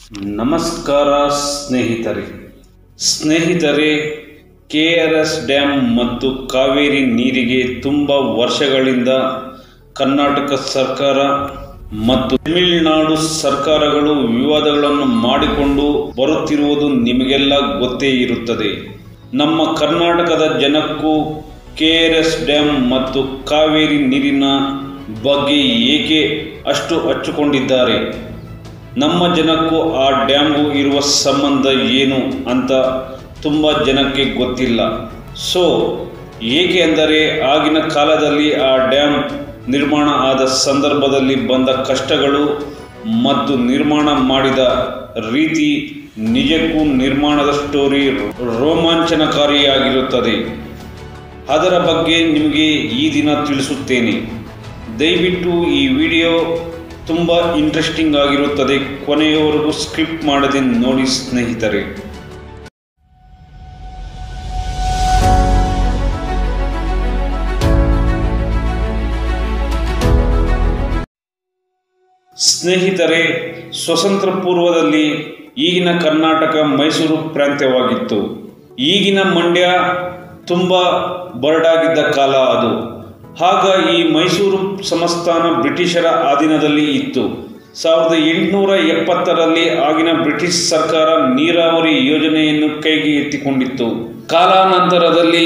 ನಮಸ್ಕಾರ ಸ್ನೇಹಿತರೆ ಸ್ನೇಹಿತರೆ ಕೆ ಆರ್ ಎಸ್ ಡ್ಯಾಮ್ ಮತ್ತು ಕಾವೇರಿ ನೀರಿಗೆ ತುಂಬ ವರ್ಷಗಳಿಂದ ಕರ್ನಾಟಕ ಸರ್ಕಾರ ಮತ್ತು ತಮಿಳುನಾಡು ಸರ್ಕಾರಗಳು ವಿವಾದಗಳನ್ನು ಮಾಡಿಕೊಂಡು ಬರುತ್ತಿರುವುದು ನಿಮಗೆಲ್ಲ ಗೊತ್ತೇ ಇರುತ್ತದೆ ನಮ್ಮ ಕರ್ನಾಟಕದ ಜನಕ್ಕೂ ಕೆ ಆರ್ ಎಸ್ ಡ್ಯಾಮ್ ಮತ್ತು ಕಾವೇರಿ ನೀರಿನ ಬಗ್ಗೆ ಏಕೆ ಅಷ್ಟು ಹಚ್ಚಿಕೊಂಡಿದ್ದಾರೆ ನಮ್ಮ ಜನಕ್ಕೂ ಆ ಡ್ಯಾಮ್ಗೂ ಇರುವ ಸಂಬಂಧ ಏನು ಅಂತ ತುಂಬ ಜನಕ್ಕೆ ಗೊತ್ತಿಲ್ಲ ಸೊ ಏಕೆ ಅಂದರೆ ಆಗಿನ ಕಾಲದಲ್ಲಿ ಆ ಡ್ಯಾಮ್ ನಿರ್ಮಾಣ ಆದ ಸಂದರ್ಭದಲ್ಲಿ ಬಂದ ಕಷ್ಟಗಳು ಮತ್ತು ನಿರ್ಮಾಣ ಮಾಡಿದ ರೀತಿ ನಿಜಕ್ಕೂ ನಿರ್ಮಾಣದ ಸ್ಟೋರಿ ರೋಮಾಂಚನಕಾರಿಯಾಗಿರುತ್ತದೆ ಅದರ ಬಗ್ಗೆ ನಿಮಗೆ ಈ ದಿನ ತಿಳಿಸುತ್ತೇನೆ ದಯವಿಟ್ಟು ಈ ವಿಡಿಯೋ ತುಂಬ ಇಂಟ್ರೆಸ್ಟಿಂಗ್ ಆಗಿರುತ್ತದೆ ಕೊನೆಯವರೆಗೂ ಸ್ಕ್ರಿಪ್ಟ್ ಮಾಡದೆ ನೋಡಿ ಸ್ನೇಹಿತರೆ ಸ್ನೇಹಿತರೆ ಸ್ವತಂತ್ರ ಪೂರ್ವದಲ್ಲಿ ಈಗಿನ ಕರ್ನಾಟಕ ಮೈಸೂರು ಪ್ರಾಂತ್ಯವಾಗಿತ್ತು ಈಗಿನ ಮಂಡ್ಯ ತುಂಬ ಬರಡಾಗಿದ್ದ ಕಾಲ ಅದು ಆಗ ಈ ಮೈಸೂರು ಸಂಸ್ಥಾನ ಬ್ರಿಟಿಷರ ಅಧೀನದಲ್ಲಿ ಇತ್ತು ಸಾವಿರದ ಎಂಟುನೂರ ಎಪ್ಪತ್ತರಲ್ಲಿ ಆಗಿನ ಬ್ರಿಟಿಷ್ ಸರ್ಕಾರ ನೀರಾವರಿ ಯೋಜನೆಯನ್ನು ಕೈಗೆ ಎತ್ತಿಕೊಂಡಿತ್ತು ಕಾಲಾನಂತರದಲ್ಲಿ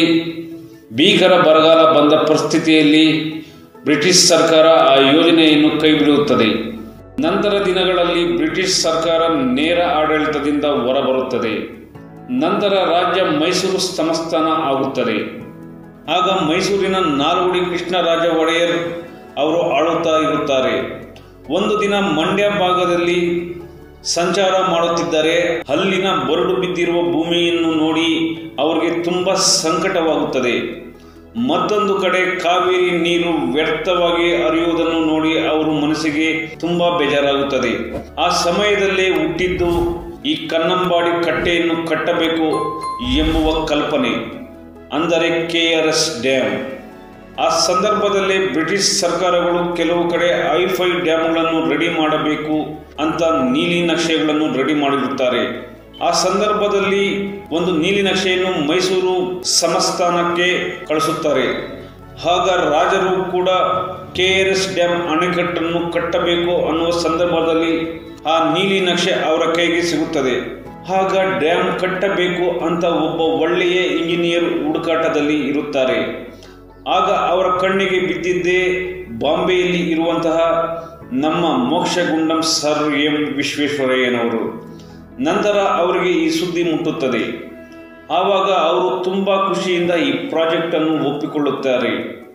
ಭೀಕರ ಬರಗಾಲ ಬಂದ ಪರಿಸ್ಥಿತಿಯಲ್ಲಿ ಬ್ರಿಟಿಷ್ ಸರ್ಕಾರ ಆ ಯೋಜನೆಯನ್ನು ಕೈಬಿಡುತ್ತದೆ ನಂತರ ದಿನಗಳಲ್ಲಿ ಬ್ರಿಟಿಷ್ ಸರ್ಕಾರ ನೇರ ಆಡಳಿತದಿಂದ ಹೊರಬರುತ್ತದೆ ನಂತರ ರಾಜ್ಯ ಮೈಸೂರು ಸಂಸ್ಥಾನ ಆಗುತ್ತದೆ ಆಗ ಮೈಸೂರಿನ ನಾಲ್ಗುಡಿ ಕೃಷ್ಣರಾಜ ಒಡೆಯರ್ ಅವರು ಆಳುತ್ತಾ ಇರುತ್ತಾರೆ ಒಂದು ದಿನ ಮಂಡ್ಯ ಭಾಗದಲ್ಲಿ ಸಂಚಾರ ಮಾಡುತ್ತಿದ್ದರೆ ಅಲ್ಲಿನ ಬರಡು ಬಿದ್ದಿರುವ ಭೂಮಿಯನ್ನು ನೋಡಿ ಅವರಿಗೆ ತುಂಬ ಸಂಕಟವಾಗುತ್ತದೆ ಮತ್ತೊಂದು ಕಡೆ ಕಾವೇರಿ ನೀರು ವ್ಯರ್ಥವಾಗಿ ಹರಿಯುವುದನ್ನು ನೋಡಿ ಅವರು ಮನಸ್ಸಿಗೆ ತುಂಬಾ ಬೇಜಾರಾಗುತ್ತದೆ ಆ ಸಮಯದಲ್ಲೇ ಹುಟ್ಟಿದ್ದು ಈ ಕನ್ನಂಬಾಡಿ ಕಟ್ಟೆಯನ್ನು ಕಟ್ಟಬೇಕು ಎಂಬುವ ಕಲ್ಪನೆ ಅಂದರೆ ಕೆ ಆರ್ ಎಸ್ ಡ್ಯಾಮ್ ಆ ಸಂದರ್ಭದಲ್ಲಿ ಬ್ರಿಟಿಷ್ ಸರ್ಕಾರಗಳು ಕೆಲವು ಕಡೆ ಐಫೈ ಡ್ಯಾಮ್ಗಳನ್ನು ರೆಡಿ ಮಾಡಬೇಕು ಅಂತ ನೀಲಿ ನಕ್ಷೆಗಳನ್ನು ರೆಡಿ ಮಾಡಿರುತ್ತಾರೆ ಆ ಸಂದರ್ಭದಲ್ಲಿ ಒಂದು ನೀಲಿ ನಕ್ಷೆಯನ್ನು ಮೈಸೂರು ಸಂಸ್ಥಾನಕ್ಕೆ ಕಳಿಸುತ್ತಾರೆ ಆಗ ರಾಜರು ಕೂಡ ಕೆ ಆರ್ ಎಸ್ ಡ್ಯಾಮ್ ಅಣೆಕಟ್ಟನ್ನು ಕಟ್ಟಬೇಕು ಅನ್ನುವ ಸಂದರ್ಭದಲ್ಲಿ ಆ ನೀಲಿ ನಕ್ಷೆ ಅವರ ಕೈಗೆ ಸಿಗುತ್ತದೆ ಆಗ ಡ್ಯಾಮ್ ಕಟ್ಟಬೇಕು ಅಂತ ಒಬ್ಬ ಒಳ್ಳೆಯ ಇಂಜಿನಿಯರ್ ಹುಡುಕಾಟದಲ್ಲಿ ಇರುತ್ತಾರೆ ಆಗ ಅವರ ಕಣ್ಣಿಗೆ ಬಿದ್ದಿದ್ದೇ ಬಾಂಬೆಯಲ್ಲಿ ಇರುವಂತಹ ನಮ್ಮ ಮೋಕ್ಷಗುಂಡಂ ಸರ್ ಎಂ ವಿಶ್ವೇಶ್ವರಯ್ಯನವರು ನಂತರ ಅವರಿಗೆ ಈ ಸುದ್ದಿ ಮುಟ್ಟುತ್ತದೆ ಆವಾಗ ಅವರು ತುಂಬ ಖುಷಿಯಿಂದ ಈ ಪ್ರಾಜೆಕ್ಟ್ ಅನ್ನು ಒಪ್ಪಿಕೊಳ್ಳುತ್ತಾರೆ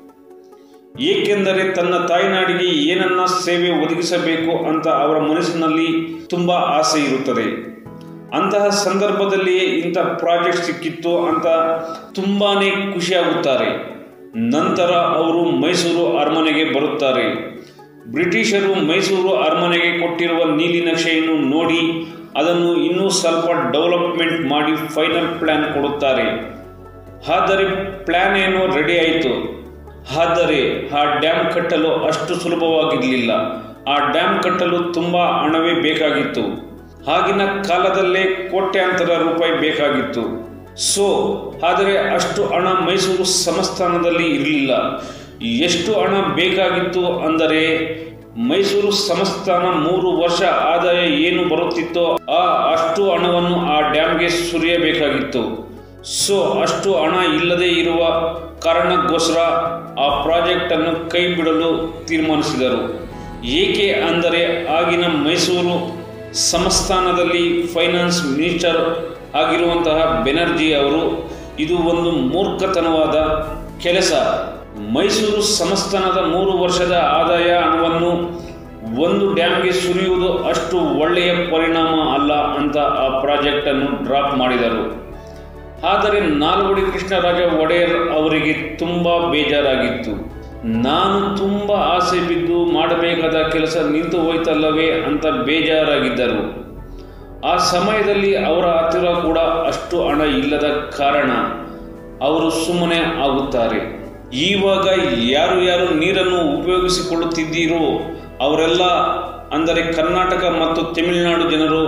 ಏಕೆಂದರೆ ತನ್ನ ತಾಯ್ನಾಡಿಗೆ ಏನನ್ನ ಸೇವೆ ಒದಗಿಸಬೇಕು ಅಂತ ಅವರ ಮನಸ್ಸಿನಲ್ಲಿ ತುಂಬ ಆಸೆ ಇರುತ್ತದೆ ಅಂತಹ ಸಂದರ್ಭದಲ್ಲಿಯೇ ಇಂಥ ಪ್ರಾಜೆಕ್ಟ್ ಸಿಕ್ಕಿತ್ತು ಅಂತ ತುಂಬಾನೇ ಖುಷಿಯಾಗುತ್ತಾರೆ ನಂತರ ಅವರು ಮೈಸೂರು ಅರಮನೆಗೆ ಬರುತ್ತಾರೆ ಬ್ರಿಟಿಷರು ಮೈಸೂರು ಅರಮನೆಗೆ ಕೊಟ್ಟಿರುವ ನೀಲಿ ನಕ್ಷೆಯನ್ನು ನೋಡಿ ಅದನ್ನು ಇನ್ನೂ ಸ್ವಲ್ಪ ಡೆವಲಪ್ಮೆಂಟ್ ಮಾಡಿ ಫೈನಲ್ ಪ್ಲ್ಯಾನ್ ಕೊಡುತ್ತಾರೆ ಆದರೆ ಪ್ಲ್ಯಾನ್ ಏನೋ ರೆಡಿ ಆಯಿತು ಆದರೆ ಆ ಡ್ಯಾಮ್ ಕಟ್ಟಲು ಅಷ್ಟು ಸುಲಭವಾಗಿರಲಿಲ್ಲ ಆ ಡ್ಯಾಮ್ ಕಟ್ಟಲು ತುಂಬ ಹಣವೇ ಬೇಕಾಗಿತ್ತು ಆಗಿನ ಕಾಲದಲ್ಲೇ ಕೋಟ್ಯಾಂತರ ರೂಪಾಯಿ ಬೇಕಾಗಿತ್ತು ಸೊ ಆದರೆ ಅಷ್ಟು ಹಣ ಮೈಸೂರು ಸಂಸ್ಥಾನದಲ್ಲಿ ಇರಲಿಲ್ಲ ಎಷ್ಟು ಹಣ ಬೇಕಾಗಿತ್ತು ಅಂದರೆ ಮೈಸೂರು ಸಂಸ್ಥಾನ ಮೂರು ವರ್ಷ ಆದಾಯ ಏನು ಬರುತ್ತಿತ್ತೋ ಆ ಅಷ್ಟು ಹಣವನ್ನು ಆ ಡ್ಯಾಮ್ಗೆ ಸುರಿಯಬೇಕಾಗಿತ್ತು ಸೊ ಅಷ್ಟು ಹಣ ಇಲ್ಲದೆ ಇರುವ ಕಾರಣಕ್ಕೋಸ್ಕರ ಆ ಪ್ರಾಜೆಕ್ಟ್ ಅನ್ನು ಕೈ ಬಿಡಲು ತೀರ್ಮಾನಿಸಿದರು ಏಕೆ ಅಂದರೆ ಆಗಿನ ಮೈಸೂರು ಸಂಸ್ಥಾನದಲ್ಲಿ ಫೈನಾನ್ಸ್ ಮಿನಿಸ್ಟರ್ ಆಗಿರುವಂತಹ ಬೆನರ್ಜಿ ಅವರು ಇದು ಒಂದು ಮೂರ್ಖತನವಾದ ಕೆಲಸ ಮೈಸೂರು ಸಂಸ್ಥಾನದ ಮೂರು ವರ್ಷದ ಆದಾಯ ಹಣವನ್ನು ಒಂದು ಡ್ಯಾಮ್ಗೆ ಸುರಿಯುವುದು ಅಷ್ಟು ಒಳ್ಳೆಯ ಪರಿಣಾಮ ಅಲ್ಲ ಅಂತ ಆ ಪ್ರಾಜೆಕ್ಟ್ ಅನ್ನು ಡ್ರಾಪ್ ಮಾಡಿದರು ಆದರೆ ನಾಲ್ಗುಡಿ ಕೃಷ್ಣರಾಜ ಒಡೆಯರ್ ಅವರಿಗೆ ತುಂಬ ಬೇಜಾರಾಗಿತ್ತು ನಾನು ತುಂಬ ಆಸೆ ಬಿದ್ದು ಮಾಡಬೇಕಾದ ಕೆಲಸ ನಿಂತು ಹೋಯ್ತಲ್ಲವೇ ಅಂತ ಬೇಜಾರಾಗಿದ್ದರು ಆ ಸಮಯದಲ್ಲಿ ಅವರ ಹತ್ತಿರ ಕೂಡ ಅಷ್ಟು ಹಣ ಇಲ್ಲದ ಕಾರಣ ಅವರು ಸುಮ್ಮನೆ ಆಗುತ್ತಾರೆ ಈವಾಗ ಯಾರು ಯಾರು ನೀರನ್ನು ಉಪಯೋಗಿಸಿಕೊಳ್ಳುತ್ತಿದ್ದೀರೋ ಅವರೆಲ್ಲ ಅಂದರೆ ಕರ್ನಾಟಕ ಮತ್ತು ತಮಿಳುನಾಡು ಜನರು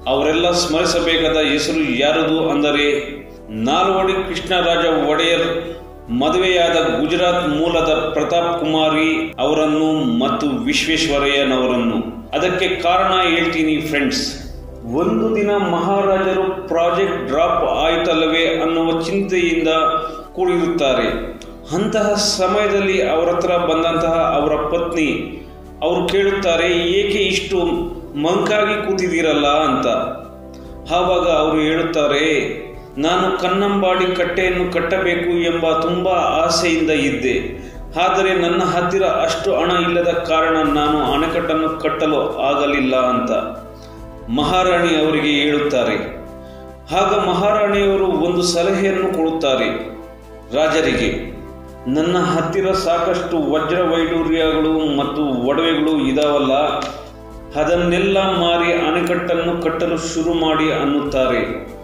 ಅವರೆಲ್ಲ ಸ್ಮರಿಸಬೇಕಾದ ಹೆಸರು ಯಾರದು ಅಂದರೆ ನಾಲ್ವಡಿ ಕೃಷ್ಣರಾಜ ಒಡೆಯರ್ ಮದುವೆಯಾದ ಗುಜರಾತ್ ಮೂಲದ ಪ್ರತಾಪ್ ಕುಮಾರಿ ಅವರನ್ನು ಮತ್ತು ವಿಶ್ವೇಶ್ವರಯ್ಯನವರನ್ನು ಅದಕ್ಕೆ ಕಾರಣ ಹೇಳ್ತೀನಿ ಫ್ರೆಂಡ್ಸ್ ಒಂದು ದಿನ ಮಹಾರಾಜರು ಪ್ರಾಜೆಕ್ಟ್ ಡ್ರಾಪ್ ಆಯ್ತಲ್ಲವೇ ಅನ್ನುವ ಚಿಂತೆಯಿಂದ ಕೂಡಿರುತ್ತಾರೆ ಅಂತಹ ಸಮಯದಲ್ಲಿ ಅವರ ಹತ್ರ ಬಂದಂತಹ ಅವರ ಪತ್ನಿ ಅವರು ಕೇಳುತ್ತಾರೆ ಏಕೆ ಇಷ್ಟು ಮಂಕಾಗಿ ಕೂತಿದ್ದೀರಲ್ಲ ಅಂತ ಆವಾಗ ಅವರು ಹೇಳುತ್ತಾರೆ ನಾನು ಕನ್ನಂಬಾಡಿ ಕಟ್ಟೆಯನ್ನು ಕಟ್ಟಬೇಕು ಎಂಬ ತುಂಬ ಆಸೆಯಿಂದ ಇದ್ದೆ ಆದರೆ ನನ್ನ ಹತ್ತಿರ ಅಷ್ಟು ಹಣ ಇಲ್ಲದ ಕಾರಣ ನಾನು ಅಣೆಕಟ್ಟನ್ನು ಕಟ್ಟಲು ಆಗಲಿಲ್ಲ ಅಂತ ಮಹಾರಾಣಿ ಅವರಿಗೆ ಹೇಳುತ್ತಾರೆ ಆಗ ಮಹಾರಾಣಿಯವರು ಒಂದು ಸಲಹೆಯನ್ನು ಕೊಡುತ್ತಾರೆ ರಾಜರಿಗೆ ನನ್ನ ಹತ್ತಿರ ಸಾಕಷ್ಟು ವಜ್ರ ವೈಡೂರ್ಯಗಳು ಮತ್ತು ಒಡವೆಗಳು ಇದಾವಲ್ಲ ಅದನ್ನೆಲ್ಲ ಮಾರಿ ಅಣೆಕಟ್ಟನ್ನು ಕಟ್ಟಲು ಶುರು ಮಾಡಿ ಅನ್ನುತ್ತಾರೆ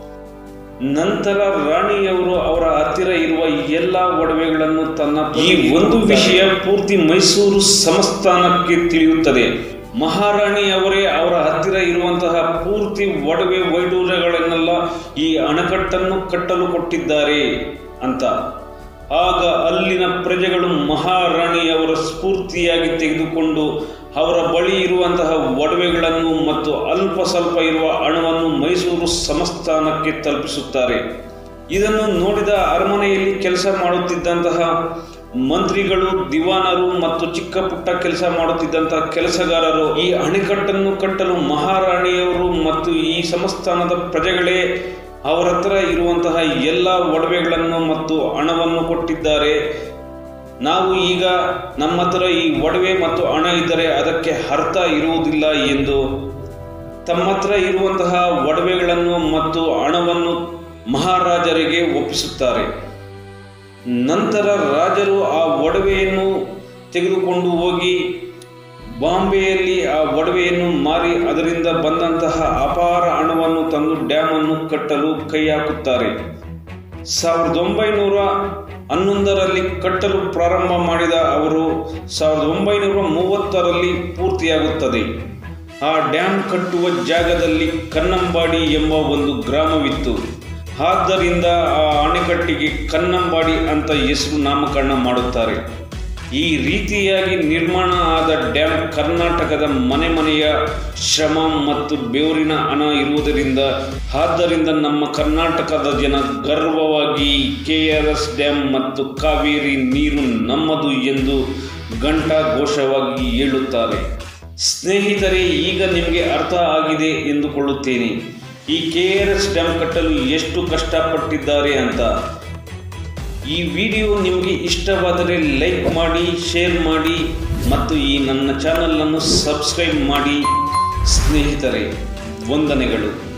ನಂತರ ರಾಣಿಯವರು ಅವರ ಹತ್ತಿರ ಇರುವ ಎಲ್ಲ ಒಡವೆಗಳನ್ನು ತನ್ನ ಈ ಒಂದು ವಿಷಯ ಪೂರ್ತಿ ಮೈಸೂರು ಸಂಸ್ಥಾನಕ್ಕೆ ತಿಳಿಯುತ್ತದೆ ಮಹಾರಾಣಿಯವರೇ ಅವರ ಹತ್ತಿರ ಇರುವಂತಹ ಪೂರ್ತಿ ಒಡವೆ ವೈಡೂರ್ಯಗಳನ್ನೆಲ್ಲ ಈ ಅಣೆಕಟ್ಟನ್ನು ಕಟ್ಟಲು ಕೊಟ್ಟಿದ್ದಾರೆ ಅಂತ ಆಗ ಅಲ್ಲಿನ ಪ್ರಜೆಗಳು ಮಹಾರಾಣಿಯವರ ಸ್ಫೂರ್ತಿಯಾಗಿ ತೆಗೆದುಕೊಂಡು ಅವರ ಬಳಿ ಇರುವಂತಹ ಒಡವೆಗಳನ್ನು ಮತ್ತು ಅಲ್ಪ ಸ್ವಲ್ಪ ಇರುವ ಹಣವನ್ನು ಮೈಸೂರು ಸಂಸ್ಥಾನಕ್ಕೆ ತಲುಪಿಸುತ್ತಾರೆ ಇದನ್ನು ನೋಡಿದ ಅರಮನೆಯಲ್ಲಿ ಕೆಲಸ ಮಾಡುತ್ತಿದ್ದಂತಹ ಮಂತ್ರಿಗಳು ದಿವಾನರು ಮತ್ತು ಚಿಕ್ಕ ಪುಟ್ಟ ಕೆಲಸ ಮಾಡುತ್ತಿದ್ದಂತಹ ಕೆಲಸಗಾರರು ಈ ಅಣೆಕಟ್ಟನ್ನು ಕಟ್ಟಲು ಮಹಾರಾಣಿಯವರು ಮತ್ತು ಈ ಸಂಸ್ಥಾನದ ಪ್ರಜೆಗಳೇ ಅವರ ಹತ್ರ ಇರುವಂತಹ ಎಲ್ಲ ಒಡವೆಗಳನ್ನು ಮತ್ತು ಹಣವನ್ನು ಕೊಟ್ಟಿದ್ದಾರೆ ನಾವು ಈಗ ನಮ್ಮ ಹತ್ರ ಈ ಒಡವೆ ಮತ್ತು ಹಣ ಇದ್ದರೆ ಅದಕ್ಕೆ ಅರ್ಥ ಇರುವುದಿಲ್ಲ ಎಂದು ತಮ್ಮ ಹತ್ರ ಇರುವಂತಹ ಒಡವೆಗಳನ್ನು ಮತ್ತು ಹಣವನ್ನು ಮಹಾರಾಜರಿಗೆ ಒಪ್ಪಿಸುತ್ತಾರೆ ನಂತರ ರಾಜರು ಆ ಒಡವೆಯನ್ನು ತೆಗೆದುಕೊಂಡು ಹೋಗಿ ಬಾಂಬೆಯಲ್ಲಿ ಆ ಒಡವೆಯನ್ನು ಮಾರಿ ಅದರಿಂದ ಬಂದಂತಹ ಅಪಾರ ಹಣವನ್ನು ತಂದು ಡ್ಯಾಮನ್ನು ಕಟ್ಟಲು ಕೈ ಹಾಕುತ್ತಾರೆ ಸಾವಿರದ ಒಂಬೈನೂರ ಹನ್ನೊಂದರಲ್ಲಿ ಕಟ್ಟಲು ಪ್ರಾರಂಭ ಮಾಡಿದ ಅವರು ಸಾವಿರದ ಒಂಬೈನೂರ ಮೂವತ್ತರಲ್ಲಿ ಪೂರ್ತಿಯಾಗುತ್ತದೆ ಆ ಡ್ಯಾಮ್ ಕಟ್ಟುವ ಜಾಗದಲ್ಲಿ ಕನ್ನಂಬಾಡಿ ಎಂಬ ಒಂದು ಗ್ರಾಮವಿತ್ತು ಆದ್ದರಿಂದ ಆ ಅಣೆಕಟ್ಟಿಗೆ ಕನ್ನಂಬಾಡಿ ಅಂತ ಹೆಸರು ನಾಮಕರಣ ಮಾಡುತ್ತಾರೆ ಈ ರೀತಿಯಾಗಿ ನಿರ್ಮಾಣ ಆದ ಡ್ಯಾಮ್ ಕರ್ನಾಟಕದ ಮನೆ ಮನೆಯ ಶ್ರಮ ಮತ್ತು ಬೆವರಿನ ಹಣ ಇರುವುದರಿಂದ ಆದ್ದರಿಂದ ನಮ್ಮ ಕರ್ನಾಟಕದ ಜನ ಗರ್ವವಾಗಿ ಕೆ ಆರ್ ಎಸ್ ಡ್ಯಾಮ್ ಮತ್ತು ಕಾವೇರಿ ನೀರು ನಮ್ಮದು ಎಂದು ಘಂಟಾಘೋಷವಾಗಿ ಹೇಳುತ್ತಾರೆ ಸ್ನೇಹಿತರೆ ಈಗ ನಿಮಗೆ ಅರ್ಥ ಆಗಿದೆ ಎಂದುಕೊಳ್ಳುತ್ತೇನೆ ಈ ಕೆ ಆರ್ ಎಸ್ ಡ್ಯಾಮ್ ಕಟ್ಟಲು ಎಷ್ಟು ಕಷ್ಟಪಟ್ಟಿದ್ದಾರೆ ಅಂತ ಈ ವಿಡಿಯೋ ನಿಮಗೆ ಇಷ್ಟವಾದರೆ ಲೈಕ್ ಮಾಡಿ ಶೇರ್ ಮಾಡಿ ಮತ್ತು ಈ ನನ್ನ ಚಾನಲನ್ನು ಸಬ್ಸ್ಕ್ರೈಬ್ ಮಾಡಿ ಸ್ನೇಹಿತರೆ ವಂದನೆಗಳು